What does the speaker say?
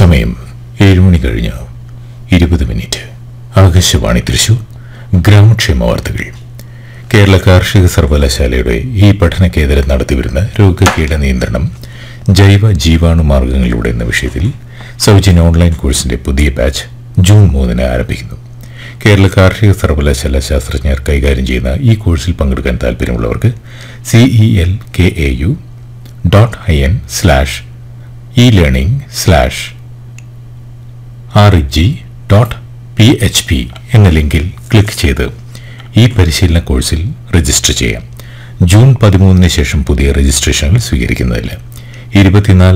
സമയം ഏഴുമണി കഴിഞ്ഞ് ഇരുപത് മിനിറ്റ് ആകാശവാണി തൃശൂർ ഗ്രാമക്ഷേമ വാർത്തകൾ കേരള കാർഷിക സർവകലാശാലയുടെ ഈ പഠന കേന്ദ്രം നടത്തിവരുന്ന രോഗകീട നിയന്ത്രണം ജൈവ ജീവാണു മാർഗങ്ങളിലൂടെ എന്ന വിഷയത്തിൽ സൗജന്യ ഓൺലൈൻ കോഴ്സിന്റെ പുതിയ ബാച്ച് ജൂൺ മൂന്നിന് ആരംഭിക്കുന്നു കേരള കാർഷിക സർവകലാശാല ശാസ്ത്രജ്ഞർ കൈകാര്യം ചെയ്യുന്ന ഈ കോഴ്സിൽ പങ്കെടുക്കാൻ താൽപ്പര്യമുള്ളവർക്ക് C E L K A U dot I N slash e learning slash R G dot P H P എന്ന ലിങ്കിൽ ക്ലിക്ക് ചെയ്ത് ഈ പരിശീലന കോഴ്സിൽ രജിസ്റ്റർ ചെയ്യാം ജൂൺ പതിമൂന്നിന് ശേഷം പുതിയ രജിസ്ട്രേഷനുകൾ സ്വീകരിക്കുന്നതില്ല ഇരുപത്തിനാല്